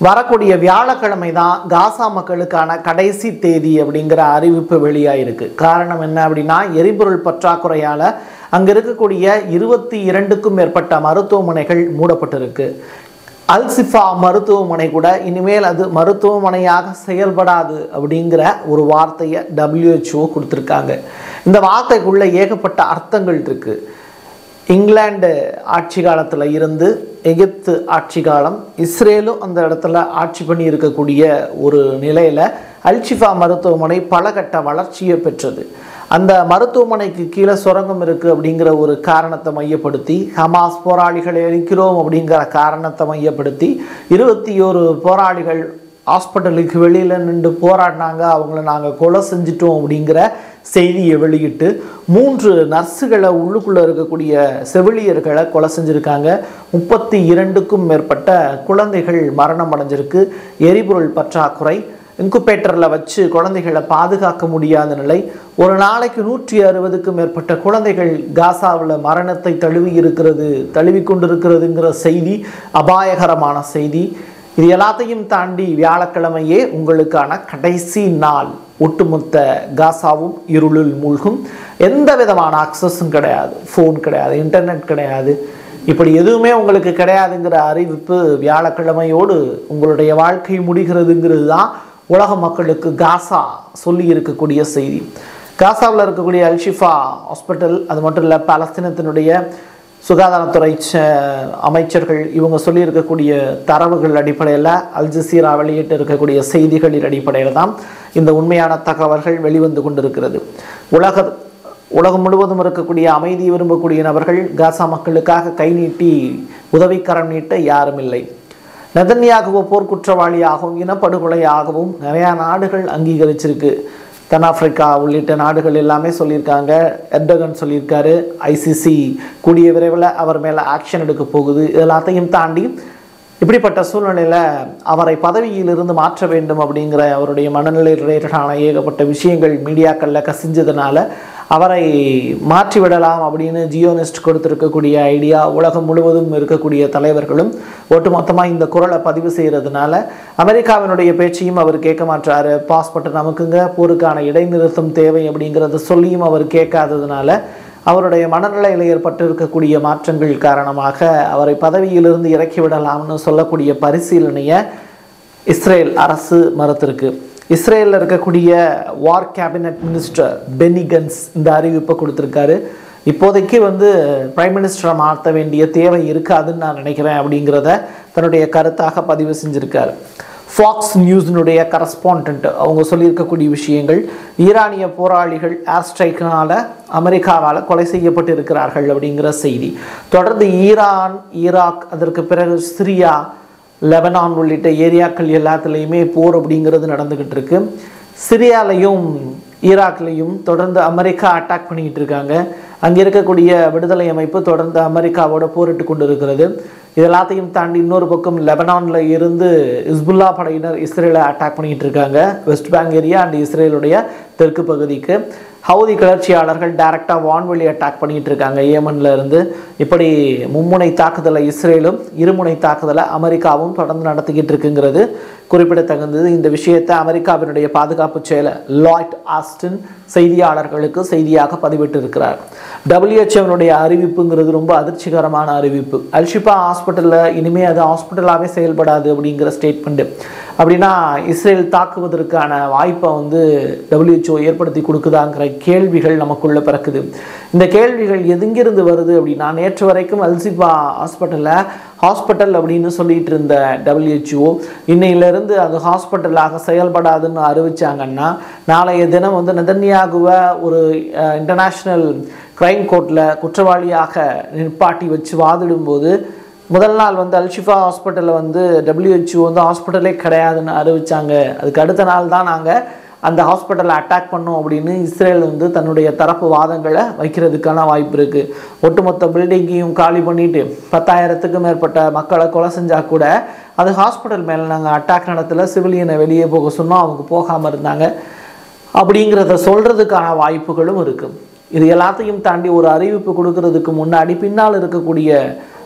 வரக்கூடிய வியாழக்கிழமை தான் காசா மக்களுக்கான கடைசி தேதி அப்படிங்கிற அறிவிப்பு வெளியாயிருக்கு காரணம் என்ன அப்படின்னா எரிபொருள் பற்றாக்குறையால் அங்கே இருக்கக்கூடிய இருபத்தி இரண்டுக்கும் மேற்பட்ட மருத்துவமனைகள் மூடப்பட்டிருக்கு அல்சிஃபா மருத்துவமனை கூட இனிமேல் அது மருத்துவமனையாக செயல்படாது அப்படிங்கிற ஒரு வார்த்தையை WHO கொடுத்துருக்காங்க இந்த வார்த்தைக்குள்ள ஏகப்பட்ட அர்த்தங்கள் இருக்குது இங்கிலாந்து ஆட்சி காலத்தில் இருந்து எகிப்து ஆட்சி காலம் இஸ்ரேலும் அந்த இடத்துல ஆட்சி பண்ணி இருக்கக்கூடிய ஒரு நிலையில் அல்ஷிஃபா மருத்துவமனை பல கட்ட வளர்ச்சியை பெற்றது அந்த மருத்துவமனைக்கு கீழே சுரங்கம் இருக்குது அப்படிங்கிற ஒரு காரணத்தை மையப்படுத்தி ஹமாஸ் போராளிகளை அழிக்கிறோம் அப்படிங்கிற காரணத்தை மையப்படுத்தி இருபத்தி ஒரு போராளிகள் ஹாஸ்பிட்டலுக்கு வெளியில் நின்று போராடினாங்க அவங்கள நாங்கள் கொலை செஞ்சிட்டோம் அப்படிங்கிற செய்தியை வெளியிட்டு மூன்று நர்ஸுகளை உள்ளுக்குள்ளே இருக்கக்கூடிய செவிலியர்களை கொலை செஞ்சுருக்காங்க முப்பத்தி இரண்டுக்கும் மேற்பட்ட குழந்தைகள் மரணம் அடைஞ்சிருக்கு எரிபொருள் பற்றாக்குறை இன்குபேட்டரில் வச்சு குழந்தைகளை பாதுகாக்க முடியாத நிலை ஒரு நாளைக்கு நூற்றி அறுபதுக்கும் மேற்பட்ட குழந்தைகள் காசாவில் மரணத்தை தழுவி இருக்கிறது தழுவி கொண்டிருக்கிறதுங்கிற செய்தி அபாயகரமான செய்தி இது எல்லாத்தையும் தாண்டி வியாழக்கிழமையே உங்களுக்கான கடைசி நாள் ஒட்டுமொத்த காசாவும் இருளில் மூழ்கும் எந்த விதமான அக்சஸும் கிடையாது ஃபோன் கிடையாது இன்டர்நெட் கிடையாது இப்படி எதுவுமே உங்களுக்கு கிடையாதுங்கிற அறிவிப்பு வியாழக்கிழமையோடு உங்களுடைய வாழ்க்கை முடிகிறதுங்கிறது தான் உலக மக்களுக்கு காசா சொல்லி இருக்கக்கூடிய செய்தி காசாவில் இருக்கக்கூடிய அல்ஷிஃபா ஹாஸ்பிட்டல் அது மட்டும் இல்லை பாலஸ்தீனத்தினுடைய சுகாதாரத்துறை ச- அமைச்சர்கள் இவங்க சொல்லியிருக்கக்கூடிய தரவுகள் அடிப்படையில் அல் ஜசீரா வெளியிட்டு இருக்கக்கூடிய செய்திகளின் அடிப்படையில் தான் இந்த உண்மையான தகவல்கள் வெளிவந்து கொண்டிருக்கிறது உலக உலகம் முழுவதும் இருக்கக்கூடிய அமைதி விரும்பக்கூடிய நபர்கள் காசா மக்களுக்காக கை நீட்டி உதவிக்கரம் நீட்ட யாரும் இல்லை நெதன்யாகுவோ போர்க்குற்றவாளியாகவும் இனப்படுகொலையாகவும் நிறையா நாடுகள் அங்கீகரிச்சிருக்கு தென்னாப்பிரிக்கா உள்ளிட்ட நாடுகள் எல்லாமே சொல்லியிருக்காங்க எர்டகன் சொல்லியிருக்காரு ஐசிசி கூடிய விரைவில் அவர் மேலே ஆக்ஷன் எடுக்க போகுது இது எல்லாத்தையும் தாண்டி இப்படிப்பட்ட சூழ்நிலையில் அவரை பதவியிலிருந்து மாற்ற வேண்டும் அப்படிங்கிற அவருடைய மனநிலை ரிலேட்டடான ஏகப்பட்ட விஷயங்கள் மீடியாக்களில் கசிஞ்சதுனால அவரை மாற்றி விடலாம் அப்படின்னு ஜியோனிஸ்ட் கொடுத்துருக்கக்கூடிய ஐடியா உலகம் முழுவதும் இருக்கக்கூடிய தலைவர்களும் ஒட்டுமொத்தமாக இந்த குரலை பதிவு செய்கிறதுனால அமெரிக்காவினுடைய பேச்சையும் அவர் கேட்க மாட்டாரு பாஸ்போர்ட் நமக்குங்க போருக்கான இடைநிறுத்தம் தேவை அப்படிங்கிறத சொல்லியும் அவர் கேட்காததுனால அவருடைய மனநிலையில் ஏற்பட்டு இருக்கக்கூடிய மாற்றங்கள் காரணமாக அவரை பதவியிலிருந்து இறக்கி விடலாம்னு சொல்லக்கூடிய பரிசீலனையை இஸ்ரேல் அரசு மறுத்திருக்கு இஸ்ரேலில் இருக்கக்கூடிய வார் கேபினட் மினிஸ்டர் பெனிகன்ஸ் இந்த அறிவிப்பை கொடுத்துருக்காரு இப்போதைக்கு வந்து பிரைம் மினிஸ்டரை மாற்ற வேண்டிய தேவை இருக்காதுன்னு நான் நினைக்கிறேன் அப்படிங்கிறத தன்னுடைய கருத்தாக பதிவு செஞ்சிருக்காரு ஃபாக்ஸ் நியூஸினுடைய கரஸ்பாண்டன்ட் அவங்க சொல்லியிருக்கக்கூடிய விஷயங்கள் ஈரானிய போராளிகள் ஏர் ஸ்ட்ரைக்கினால் அமெரிக்காவால் கொலை செய்யப்பட்டு இருக்கிறார்கள் அப்படிங்கிற செய்தி தொடர்ந்து ஈரான் ஈராக் அதற்கு பிறகு சிரியா லெபனான் உள்ளிட்ட ஏரியாக்கள் எல்லாத்துலேயுமே போர் அப்படிங்கிறது நடந்துக்கிட்டு இருக்கு சிரியாலையும் ஈராக்லையும் தொடர்ந்து அமெரிக்கா அட்டாக் பண்ணிக்கிட்டு இருக்காங்க அங்கே இருக்கக்கூடிய விடுதலை அமைப்பு தொடர்ந்து அமெரிக்காவோட போரிட்டு கொண்டு இருக்கிறது இது எல்லாத்தையும் தாண்டி இன்னொரு பக்கம் லெபனானில் இருந்து இஸ்புல்லா படையினர் இஸ்ரேலை அட்டாக் பண்ணிக்கிட்டு இருக்காங்க வெஸ்ட் பேங்க் ஏரியா அண்ட் இஸ்ரேலுடைய தெற்கு பகுதிக்கு ஹவுதி கிளர்ச்சியாளர்கள் டைரக்டாக வான்வெளி அட்டாக் பண்ணிட்டு இருக்காங்க ஏமன்ல இருந்து இப்படி மும்முனை தாக்குதலை இஸ்ரேலும் இருமுனை தாக்குதலை அமெரிக்காவும் தொடர்ந்து நடத்திக்கிட்டு இருக்குங்கிறது குறிப்பிடத்தகுந்தது இந்த விஷயத்தை அமெரிக்காவினுடைய பாதுகாப்பு செயலர் லாய்ட் ஆஸ்டின் செய்தியாளர்களுக்கு செய்தியாக பதிவிட்டு இருக்கிறார் டபிள்யூஹெச்ஓனுடைய அறிவிப்புங்கிறது ரொம்ப அதிர்ச்சிகரமான அறிவிப்பு அல்ஷிபா ஹாஸ்பிட்டலில் இனிமேல் அது ஹாஸ்பிட்டலாகவே செயல்படாது அப்படிங்கிற ஸ்டேட்மெண்ட்டு அப்படின்னா இஸ்ரேல் தாக்குவதற்கான வாய்ப்பை வந்து WHO ஏற்படுத்தி கொடுக்குதாங்கிற கேள்விகள் நமக்குள்ள பிறக்குது இந்த கேள்விகள் எதுங்கிருந்து வருது அப்படின்னா நேற்று வரைக்கும் அல்சிபா ஹாஸ்பிட்டலில் ஹாஸ்பிட்டல் அப்படின்னு சொல்லிட்டு இருந்த WHO இன்னையிலிருந்து அது ஹாஸ்பிட்டலாக செயல்படாதுன்னு அறிவிச்சாங்கன்னா நாளைய தினம் வந்து நெதன்யாகுவை ஒரு இன்டர்நேஷ்னல் கிரைம் கோர்ட்டில் குற்றவாளியாக நிப்பாட்டி வச்சு வாதிடும்போது முதல் நாள் வந்து அல்ஷிஃபா ஹாஸ்பிட்டலில் வந்து WHO வந்து ஹாஸ்பிட்டலே கிடையாதுன்னு அறிவிச்சாங்க அதுக்கு அடுத்த நாள் தான் நாங்கள் அந்த ஹாஸ்பிட்டலை அட்டாக் பண்ணோம் அப்படின்னு இஸ்ரேல் வந்து தன்னுடைய தரப்பு வாதங்களை வைக்கிறதுக்கான வாய்ப்பு இருக்குது ஒட்டுமொத்த பில்டிங்கையும் காலி பண்ணிட்டு பத்தாயிரத்துக்கும் மேற்பட்ட மக்களை கொலை செஞ்சா கூட அது ஹாஸ்பிட்டல் மேலே நாங்கள் அட்டாக் நடத்தல சிவிலியனை வெளியே போக சொன்னோம் அவங்க போகாமல் இருந்தாங்க அப்படிங்கிறத சொல்கிறதுக்கான வாய்ப்புகளும் இருக்குது இது எல்லாத்தையும் தாண்டி ஒரு அறிவிப்பு கொடுக்கறதுக்கு முன்னாடி பின்னால் இருக்கக்கூடிய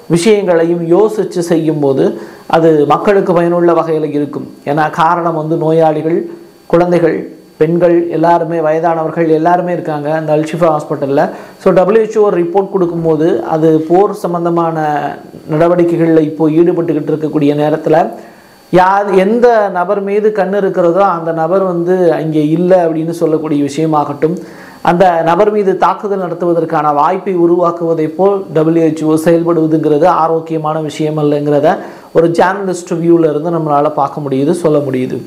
விஷயங்களையும் யோசித்து செய்யும்போது அது மக்களுக்கு பயனுள்ள வகையில் இருக்கும் ஏன்னா காரணம் வந்து நோயாளிகள் குழந்தைகள் பெண்கள் எல்லாருமே வயதானவர்கள் எல்லாருமே இருக்காங்க அந்த அல்ஷிஃபா ஹாஸ்பிட்டலில் ஸோ WHO ஒரு ரிப்போர்ட் கொடுக்கும்போது அது போர் சம்பந்தமான நடவடிக்கைகளில் இப்போ ஈடுபட்டுக்கிட்டு இருக்கக்கூடிய நேரத்தில் யார் எந்த நபர் மீது கண் இருக்கிறதோ அந்த நபர் வந்து அங்கே இல்லை அப்படின்னு சொல்லக்கூடிய விஷயமாகட்டும் அந்த நபர் மீது தாக்குதல் நடத்துவதற்கான வாய்ப்பை உருவாக்குவதை போல் WHO செயல்படுவதுங்கிறது ஆரோக்கியமான விஷயம் அல்லங்கிறத ஒரு ஜேர்னலிஸ்ட் வியூவில் இருந்து நம்மளால் பார்க்க முடியுது சொல்ல முடியுது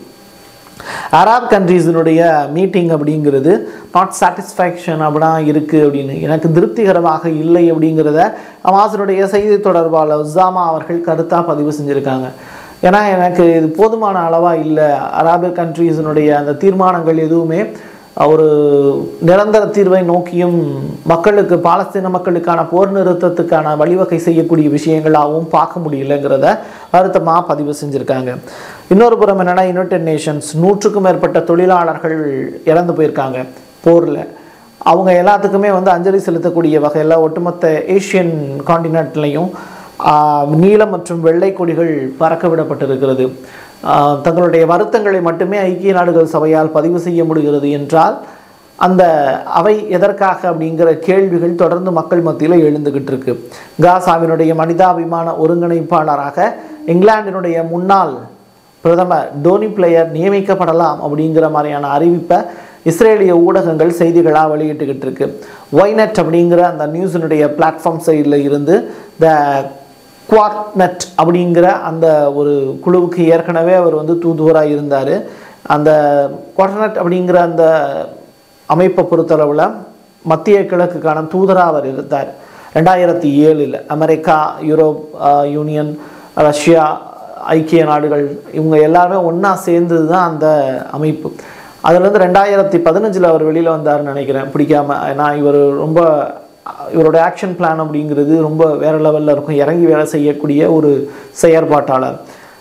அரப் கண்ட்ரீஸினுடைய மீட்டிங் அப்படிங்கிறது நாட் சாட்டிஸ்ஃபேக்ஷன் அப்படின்னா இருக்குது அப்படின்னு எனக்கு திருப்திகரமாக இல்லை அப்படிங்கிறத அமாசனுடைய செய்தி தொடர்பாளர் உசாமா அவர்கள் கருத்தாக பதிவு செஞ்சுருக்காங்க ஏன்னா எனக்கு இது போதுமான அளவாக இல்லை அரபிக் கண்ட்ரீஸினுடைய அந்த தீர்மானங்கள் எதுவுமே ஒரு நிரந்தர தீர்வை நோக்கியும் மக்களுக்கு பாலஸ்தீன மக்களுக்கான போர் நிறுத்தத்துக்கான வழிவகை செய்யக்கூடிய விஷயங்களாகவும் பார்க்க முடியலங்கிறத வருத்தமாக பதிவு செஞ்சுருக்காங்க இன்னொரு புறம் என்னென்னா யுனைடெட் நேஷன்ஸ் நூற்றுக்கும் மேற்பட்ட தொழிலாளர்கள் இறந்து போயிருக்காங்க போரில் அவங்க எல்லாத்துக்குமே வந்து அஞ்சலி செலுத்தக்கூடிய வகையில் ஒட்டுமொத்த ஏஷியன் காண்டினென்ட்லையும் நீலம் மற்றும் வெள்ளை கொடிகள் பறக்க விடப்பட்டிருக்கிறது ஆஹ் தங்களுடைய வருத்தங்களை மட்டுமே ஐக்கிய நாடுகள் சபையால் பதிவு செய்ய முடிகிறது என்றால் அந்த அவை எதற்காக அப்படிங்கிற கேள்விகள் தொடர்ந்து மக்கள் மத்தியில் எழுந்துகிட்டு இருக்கு காசாவினுடைய மனிதாபிமான ஒருங்கிணைப்பாளராக இங்கிலாந்தினுடைய முன்னாள் பிரதமர் டோனி பிளேயர் நியமிக்கப்படலாம் அப்படிங்கிற மாதிரியான அறிவிப்பை இஸ்ரேலிய ஊடகங்கள் செய்திகளாக வெளியிட்டுக்கிட்டு இருக்கு ஒய்நெட் அப்படிங்கிற அந்த நியூஸினுடைய பிளாட்ஃபார்ம் சைடில் இருந்து த குவார்ட்நெட் அப்படிங்கிற அந்த ஒரு குழுவுக்கு ஏற்கனவே அவர் வந்து தூதுவராக இருந்தார் அந்த குவார்ட்நெட் அப்படிங்கிற அந்த அமைப்பை பொறுத்தளவில் மத்திய கிழக்குக்கான தூதராக அவர் இருந்தார் ரெண்டாயிரத்தி ஏழில் America Europe ah, union Russia ஐக்கிய நாடுகள் இவங்க எல்லாருமே ஒன்றா சேர்ந்தது தான் அந்த அமைப்பு அதுலேருந்து ரெண்டாயிரத்தி பதினஞ்சில் அவர் வெளியில் வந்தார்னு நினைக்கிறேன் பிடிக்காம நான் இவர் ரொம்ப இவரோட ஆக்ஷன் பிளான் அப்படிங்கிறது ரொம்ப வேற லெவலில் இருக்கும் இறங்கி வேலை செய்யக்கூடிய ஒரு செயற்பாட்டாளர்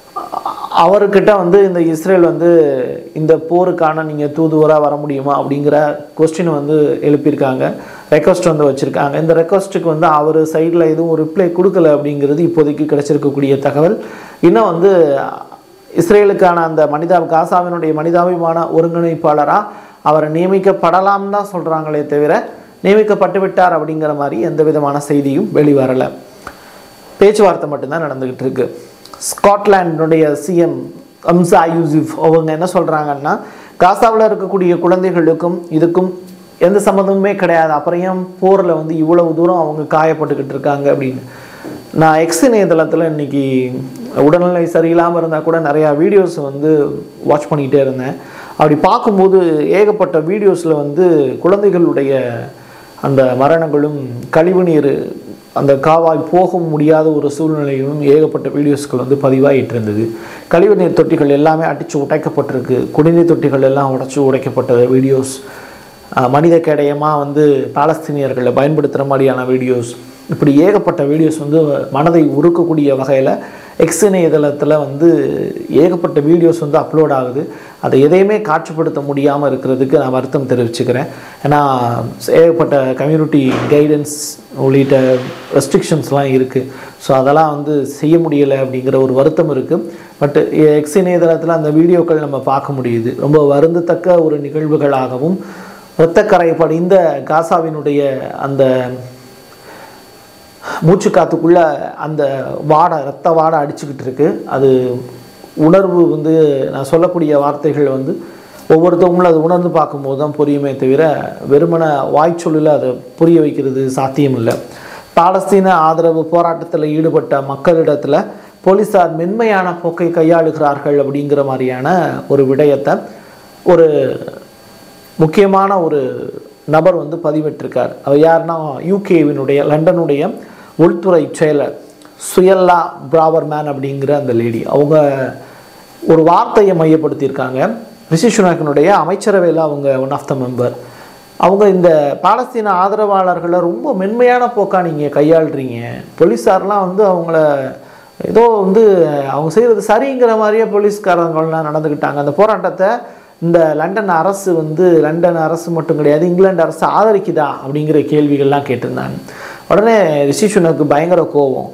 அவர்கிட்ட வந்து இந்த இஸ்ரேல் வந்து இந்த போருக்கான நீங்கள் தூதுவராக வர முடியுமா அப்படிங்கிற கொஸ்டின் வந்து எழுப்பியிருக்காங்க ரெக்வஸ்ட் வந்து வச்சுருக்காங்க இந்த ரெக்வஸ்ட்டுக்கு வந்து அவர் சைடில் எதுவும் ரிப்ளை கொடுக்கல அப்படிங்கிறது இப்போதைக்கு கிடைச்சிருக்கக்கூடிய தகவல் இன்னும் வந்து இஸ்ரேலுக்கான அந்த மனிதா காசாவினுடைய மனிதாபிமான ஒருங்கிணைப்பாளராக அவர் நியமிக்கப்படலாம் தான் சொல்கிறாங்களே தவிர நியமிக்கப்பட்டு விட்டார் அப்படிங்கிற மாதிரி எந்த விதமான செய்தியும் வெளிவரலை பேச்சுவார்த்தை மட்டும்தான் நடந்துக்கிட்டு இருக்கு ஸ்காட்லாண்டினுடைய சிஎம் அம்சா யூசுப் அவங்க என்ன சொல்கிறாங்கன்னா காசாவில் இருக்கக்கூடிய குழந்தைகளுக்கும் இதுக்கும் எந்த சம்மந்தமுமே கிடையாது அப்புறம் ஏன் போரில் வந்து இவ்வளவு தூரம் அவங்க காயப்பட்டுக்கிட்டு இருக்காங்க அப்படின்னு நான் எக்ஸ் இணையதளத்தில் இன்னைக்கு உடல்நிலை சரியில்லாமல் இருந்தால் கூட நிறையா வீடியோஸ் வந்து வாட்ச் பண்ணிக்கிட்டே இருந்தேன் அப்படி பார்க்கும்போது ஏகப்பட்ட வீடியோஸில் வந்து குழந்தைகளுடைய அந்த மரணங்களும் கழிவுநீர் அந்த காவாய் போக முடியாத ஒரு சூழ்நிலையிலும் ஏகப்பட்ட வீடியோஸ்கள் வந்து பதிவாகிட்டு இருந்தது கழிவுநீர் தொட்டிகள் எல்லாமே அடித்து உடைக்கப்பட்டிருக்கு குடிநீர் தொட்டிகள் எல்லாம் உடைச்சு உடைக்கப்பட்ட வீடியோஸ் அஹ் மனித கேடயமாக வந்து பாலஸ்தீனியர்களை பயன்படுத்துகிற மாதிரியான வீடியோஸ் இப்படி ஏகப்பட்ட வீடியோஸ் வந்து மனதை உருக்கக்கூடிய வகையில் எக்ஸ் இணையதளத்தில் வந்து ஏகப்பட்ட வீடியோஸ் வந்து அப்லோட் ஆகுது அதை எதையுமே காட்சிப்படுத்த முடியாமல் இருக்கிறதுக்கு நான் வருத்தம் தெரிவிச்சுக்கிறேன் ஏன்னா ஏகப்பட்ட கம்யூனிட்டி கைடன்ஸ் உள்ளிட்ட ரெஸ்ட்ரிக்ஷன்ஸ்லாம் இருக்குது ஸோ அதெல்லாம் வந்து செய்ய முடியலை அப்படிங்கிற ஒரு வருத்தம் இருக்குது பட் எக்ஸ் இணையதளத்தில் அந்த வீடியோக்கள் நம்ம பார்க்க முடியுது ரொம்ப வருந்தத்தக்க ஒரு நிகழ்வுகளாகவும் இரத்தக்கரை படிந்த காசாவினுடைய அந்த மூச்சு காத்துக்குள்ள அந்த வாடை ரத்த வாடை அடிச்சுக்கிட்டு இருக்கு அது உணர்வு வந்து நான் சொல்லக்கூடிய வார்த்தைகள் வந்து ஒவ்வொருத்தவங்களும் அதை உணர்ந்து பார்க்கும்போது தான் புரியுமே தவிர வெறுமன வாய்ச்சொல்லில் அதை புரிய வைக்கிறது சாத்தியம் இல்லை பாலஸ்தீன ஆதரவு போராட்டத்தில் ஈடுபட்ட மக்களிடத்தில் போலீஸார் மென்மையான போக்கை கையாளுகிறார்கள் அப்படிங்கிற மாதிரியான ஒரு விடயத்தை ஒரு முக்கியமான ஒரு நபர் வந்து பதிவிட்டிருக்கார் அவர் யாருன்னா யூகேவினுடைய லண்டனுடைய உள்துறை செயலர் சுயல்லா பிராவர்மேன் அப்படிங்கிற அந்த லேடி அவங்க ஒரு வார்த்தையை மையப்படுத்தியிருக்காங்க ரிஷி சுனாக்கினுடைய அமைச்சரவையில் அவங்க ஒன் ஆஃப் த மெம்பர் அவங்க இந்த பாலஸ்தீன ஆதரவாளர்களை ரொம்ப மென்மையான போக்காக நீங்கள் கையாளுறீங்க போலீஸார்லாம் வந்து அவங்கள ஏதோ வந்து அவங்க செய்கிறது சரிங்கிற மாதிரியே போலீஸ்காரங்கள்லாம் நடந்துக்கிட்டாங்க அந்த போராட்டத்தை இந்த லண்டன் அரசு வந்து லண்டன் அரசு மட்டும் கிடையாது இங்கிலாந்து அரசு ஆதரிக்குதா அப்படிங்கிற கேள்விகள்லாம் கேட்டிருந்தாங்க உடனே ரிஷி சுனக்கு பயங்கர கோபம்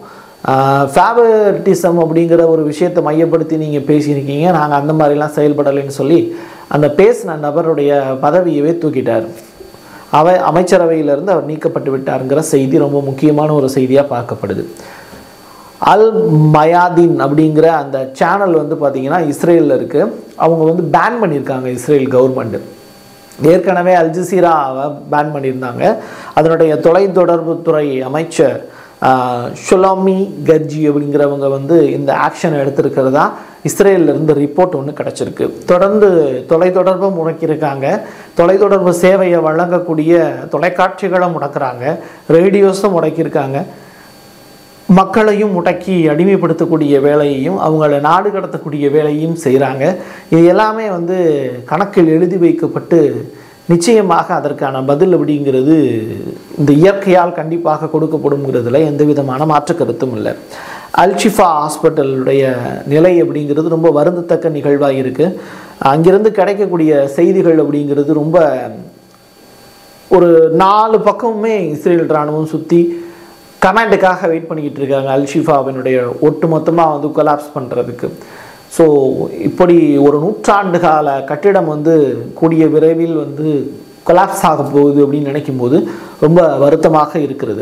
ஃபேவரிட்டிசம் அப்படிங்கிற ஒரு விஷயத்தை மையப்படுத்தி நீங்கள் பேசியிருக்கீங்க நாங்கள் அந்த மாதிரிலாம் செயல்படலைன்னு சொல்லி அந்த பேசின நபருடைய பதவியவே தூக்கிட்டார் அவை அமைச்சரவையிலிருந்து அவர் நீக்கப்பட்டு விட்டாருங்கிற செய்தி ரொம்ப முக்கியமான ஒரு செய்தியாக பார்க்கப்படுது அல் மயாதீன் அப்படிங்கிற அந்த சேனல் வந்து பார்த்திங்கன்னா இஸ்ரேலில் இருக்குது அவங்க வந்து பேன் பண்ணியிருக்காங்க இஸ்ரேல் கவர்மெண்ட்டு ஏற்கனவே அல் ஜசீராவை பேன் பண்ணியிருந்தாங்க அதனுடைய தொலைத்தொடர்புத்துறை அமைச்சர் ஆஹ், ஷுலாமி கர்ஜி அப்படிங்கிறவங்க வந்து இந்த ஆக்ஷன் எடுத்திருக்கிறதா இஸ்ரேல்ல இருந்து ரிப்போர்ட் ஒன்று கிடச்சிருக்கு தொடர்ந்து தொலைத்தொடர்பை முடக்கியிருக்காங்க தொலைத்தொடர்பு சேவையை வழங்கக்கூடிய தொலைக்காட்சிகளை முடக்கிறாங்க ரேடியோஸும் முடக்கியிருக்காங்க மக்களையும் முடக்கி அடிமைப்படுத்தக்கூடிய வேலையையும் அவங்கள நாடு கடத்தக்கூடிய வேலையும் செய்கிறாங்க இது எல்லாமே வந்து கணக்கில் எழுதி வைக்கப்பட்டு நிச்சயமாக அதற்கான பதில் அப்படிங்கிறது இந்த இயற்கையால் கண்டிப்பாக கொடுக்கப்படுங்கிறதுல எந்த விதமான மாற்று கருத்தும் இல்லை அல்ஷிஃபா ஹாஸ்பிட்டலுடைய நிலை அப்படிங்கிறது ரொம்ப வருந்தத்தக்க நிகழ்வாக இருக்குது அங்கிருந்து கிடைக்கக்கூடிய செய்திகள் அப்படிங்கிறது ரொம்ப ஒரு நாலு பக்கமுமே இஸ்ரேல் இராணுவம் சுற்றி கமாண்டுக்காக வெயிட் பண்ணிக்கிட்டு இருக்காங்க அல்ஷிஃபாவினுடைய ஒட்டு மொத்தமாக வந்து கொலாப்ஸ் பண்ணுறதுக்கு ஸோ இப்படி ஒரு நூற்றாண்டு கால கட்டிடம் வந்து கூடிய விரைவில் வந்து கொலாப்ஸ் ஆக போகுது அப்படின்னு நினைக்கும் போது ரொம்ப வருத்தமாக இருக்கிறது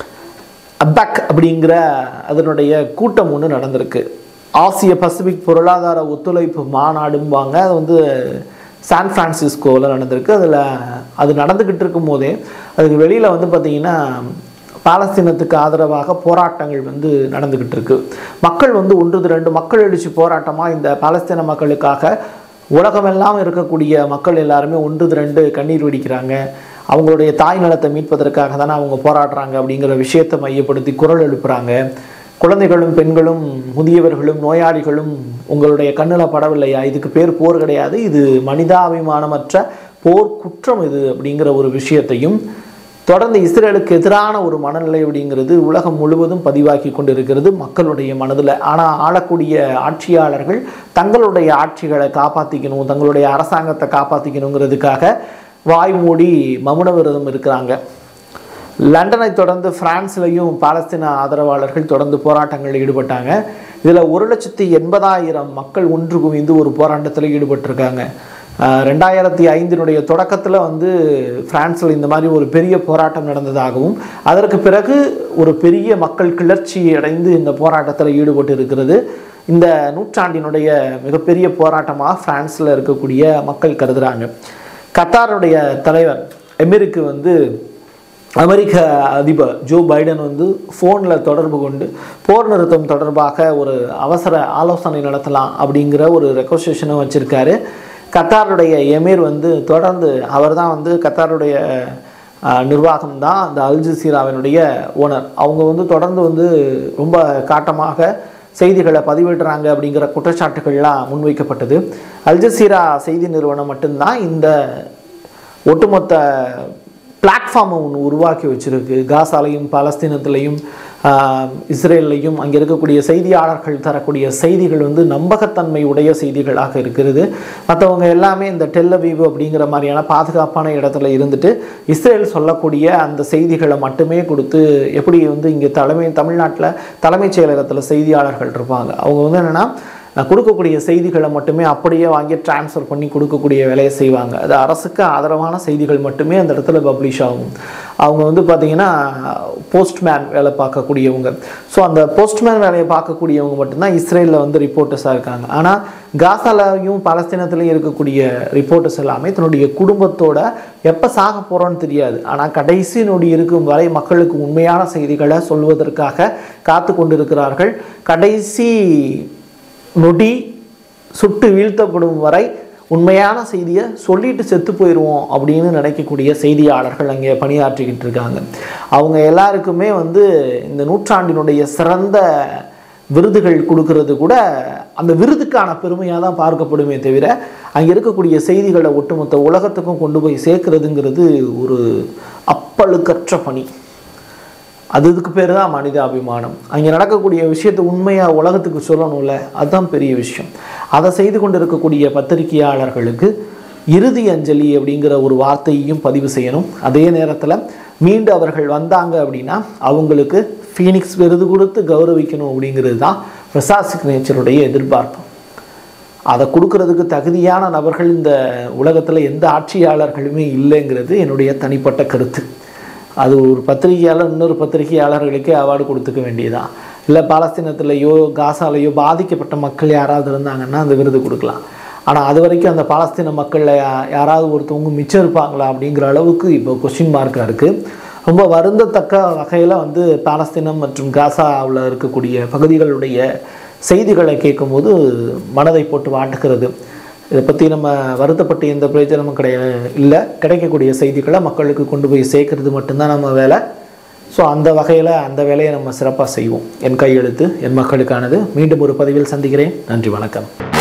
அபேக் அப்படிங்கிற அதனுடைய கூட்டம் ஒன்று நடந்திருக்கு ஆசிய பசிபிக் பொருளாதார ஒத்துழைப்பு மாநாடும்பாங்க அது வந்து சான் பிரான்சிஸ்கோவில் நடந்திருக்கு அதில் அது நடந்துக்கிட்டு இருக்கும் போதே அதுக்கு வெளியில் வந்து பார்த்திங்கன்னா பாலஸ்தீனத்துக்கு ஆதரவாக போராட்டங்கள் வந்து நடந்துக்கிட்டு இருக்கு மக்கள் வந்து ஒன்று ரெண்டு மக்கள் எழுச்சி போராட்டமாக இந்த பாலஸ்தீன மக்களுக்காக உலகமெல்லாம் இருக்கக்கூடிய மக்கள் எல்லாருமே ஒன்று ரெண்டு கண்ணீர் வெடிக்கிறாங்க அவங்களுடைய தாய் நிலத்தை மீட்பதற்காக தானே அவங்க போராடுறாங்க அப்படிங்கிற விஷயத்தை மையப்படுத்தி குரல் எழுப்புறாங்க குழந்தைகளும் பெண்களும் முதியவர்களும் நோயாளிகளும் உங்களுடைய கண்ணில் படவில்லையா இதுக்கு பேர் போர் கிடையாது இது மனிதாபிமானமற்ற போர் குற்றம் இது அப்படிங்கிற ஒரு விஷயத்தையும் தொடர்ந்து இஸ்ரேலுக்கு எதிரான ஒரு மனநிலை அப்படிங்கிறது உலகம் முழுவதும் பதிவாக்கி கொண்டிருக்கிறது மக்களுடைய மனதில் ஆனால் ஆளக்கூடிய ஆட்சியாளர்கள் தங்களுடைய ஆட்சிகளை காப்பாற்றிக்கணும் தங்களுடைய அரசாங்கத்தை காப்பாற்றிக்கணுங்கிறதுக்காக வாய் மூடி மௌன விரதம் இருக்கிறாங்க லண்டனை தொடர்ந்து பிரான்ஸ்லையும் பாலஸ்தீன ஆதரவாளர்கள் தொடர்ந்து போராட்டங்களில் ஈடுபட்டாங்க இதில் ஒரு லட்சத்தி எண்பதாயிரம் மக்கள் ஒன்று குவிந்து ஒரு போராட்டத்தில் ஈடுபட்டிருக்காங்க ஆஹ் ரெண்டாயிரத்தி ஐந்தினுடைய தொடக்கத்தில் வந்து பிரான்ஸில் இந்த மாதிரி ஒரு பெரிய போராட்டம் நடந்ததாகவும் அதற்கு பிறகு ஒரு பெரிய மக்கள் கிளர்ச்சி அடைந்து இந்த போராட்டத்தில் ஈடுபட்டு இருக்கிறது இந்த நூற்றாண்டினுடைய மிகப்பெரிய போராட்டமாக பிரான்ஸில் இருக்கக்கூடிய மக்கள் கருதுகிறாங்க கத்தாருடைய தலைவர் எமிருக்கு வந்து அமெரிக்க அதிபர் ஜோ பைடன் வந்து ஃபோனில் தொடர்பு கொண்டு போர் நிறுத்தம் தொடர்பாக ஒரு அவசர ஆலோசனை நடத்தலாம் அப்படிங்கிற ஒரு ரெக்வஸ்டேஷனும் வச்சுருக்காரு கத்தாருடைய எமீர் வந்து தொடர்ந்து அவர் தான் வந்து கத்தாருடைய நிர்வாகம் தான் அந்த அல் ஜசீராவினுடைய ஓனர் அவங்க வந்து தொடர்ந்து வந்து ரொம்ப காட்டமாக செய்திகளை பதிவிடுறாங்க அப்படிங்கிற குற்றச்சாட்டுகள்லாம் முன்வைக்கப்பட்டது அல் ஜசீரா செய்தி நிறுவனம் மட்டும்தான் இந்த ஒட்டுமொத்த பிளாட்ஃபார்மை ஒன்று உருவாக்கி வச்சிருக்கு காசாலையும் பாலஸ்தீனத்திலையும் ஆஹ், இஸ்ரேல்லையும் அங்கே இருக்கக்கூடிய செய்தியாளர்கள் தரக்கூடிய செய்திகள் வந்து நம்பகத்தன்மை உடைய செய்திகளாக இருக்கிறது மற்றவங்க எல்லாமே இந்த டெல்லவீவு அப்படிங்கிற மாதிரியான பாதுகாப்பான இடத்துல இருந்துட்டு இஸ்ரேல் சொல்லக்கூடிய அந்த செய்திகளை மட்டுமே கொடுத்து எப்படி வந்து இங்கே தலைமை தமிழ்நாட்டில் தலைமைச் செயலகத்தில் செய்தியாளர்கள் இருப்பாங்க அவங்க வந்து என்னென்னா நான் கொடுக்கக்கூடிய செய்திகளை மட்டுமே அப்படியே வாங்கி ட்ரான்ஸ்ஃபர் பண்ணி கொடுக்கக்கூடிய வேலையை செய்வாங்க அது அரசுக்கு ஆதரவான செய்திகள் மட்டுமே அந்த இடத்துல பப்ளிஷ் ஆகும் அவங்க வந்து பார்த்திங்கன்னா போஸ்ட்மேன் வேலை பார்க்கக்கூடியவங்க ஸோ அந்த போஸ்ட்மேன் வேலையை பார்க்கக்கூடியவங்க மட்டும்தான் இஸ்ரேலில் வந்து ரிப்போர்ட்டர்ஸாக இருக்காங்க ஆனால் காசாலையும் பலஸ்தீனத்துலையும் இருக்கக்கூடிய ரிப்போர்ட்டர்ஸ் எல்லாமே தன்னுடைய குடும்பத்தோட எப்போ சாக போகிறோன்னு தெரியாது ஆனால் கடைசி நொடி இருக்கும் வரை மக்களுக்கு உண்மையான செய்திகளை சொல்வதற்காக காத்து கொண்டிருக்கிறார்கள் கடைசி நொடி சுட்டு வீழ்த்தப்படும் வரை உண்மையான செய்தியை சொல்லிட்டு செத்து போயிடுவோம் அப்படின்னு நினைக்கக்கூடிய செய்தியாளர்கள் அங்கே பணியாற்றிக்கிட்டு இருக்காங்க அவங்க எல்லாருக்குமே வந்து இந்த நூற்றாண்டினுடைய சிறந்த விருதுகள் கொடுக்கறது கூட அந்த விருதுக்கான பெருமையாக தான் பார்க்கப்படுமே தவிர அங்கே இருக்கக்கூடிய செய்திகளை ஒட்டுமொத்த உலகத்துக்கும் கொண்டு போய் சேர்க்கறதுங்கிறது ஒரு அப்பழுக்கற்ற பணி அது இதுக்கு பேர் தான் மனிதாபிமானம் அங்கே நடக்கக்கூடிய விஷயத்தை உண்மையாக உலகத்துக்கு சொல்லணும்ல அதுதான் பெரிய விஷயம் அதை செய்து கொண்டு இருக்கக்கூடிய பத்திரிகையாளர்களுக்கு இறுதி அஞ்சலி அப்படிங்கிற ஒரு வார்த்தையையும் பதிவு செய்யணும் அதே நேரத்தில் மீண்டு அவர்கள் வந்தாங்க அப்படின்னா அவங்களுக்கு ஃபீனிக்ஸ் விருது கொடுத்து கௌரவிக்கணும் அப்படிங்கிறது தான் பிரசாத் சிக்னேச்சருடைய எதிர்பார்ப்பு அதை கொடுக்கறதுக்கு தகுதியான நபர்கள் இந்த உலகத்தில் எந்த ஆட்சியாளர்களுமே இல்லைங்கிறது என்னுடைய தனிப்பட்ட கருத்து அது ஒரு பத்திரிகையாளர் இன்னொரு பத்திரிகையாளர்களுக்கே அவார்டு கொடுத்துக்க வேண்டியதான் இல்லை பாலஸ்தீனத்திலேயோ காசாலேயோ பாதிக்கப்பட்ட மக்கள் யாராவது இருந்தாங்கன்னா அந்த விருது கொடுக்கலாம் ஆனால் அது வரைக்கும் அந்த பாலஸ்தீன மக்களில் யா- யாராவது ஒருத்தவங்க மிச்சம் இருப்பாங்களா அப்படிங்கிற அளவுக்கு இப்போ கொஸ்டின் மார்க்காக இருக்குது ரொம்ப வருந்தத்தக்க வகையில் வந்து பாலஸ்தீனம் மற்றும் காசாவில் இருக்கக்கூடிய பகுதிகளுடைய செய்திகளை கேட்கும்போது மனதை போட்டு வாட்டுகிறது இதை பற்றி நம்ம வருத்தப்பட்டு எந்த பிரயோஜனமும் கிடையாது இல்லை கிடைக்கக்கூடிய செய்திகளை மக்களுக்கு கொண்டு போய் சேர்க்கறது மட்டும்தான் நம்ம வேலை ஸோ அந்த வகையில் அந்த வேலையை நம்ம சிறப்பாக செய்வோம் என் கையெழுத்து என் மக்களுக்கானது மீண்டும் ஒரு பதிவில் சந்திக்கிறேன் நன்றி வணக்கம்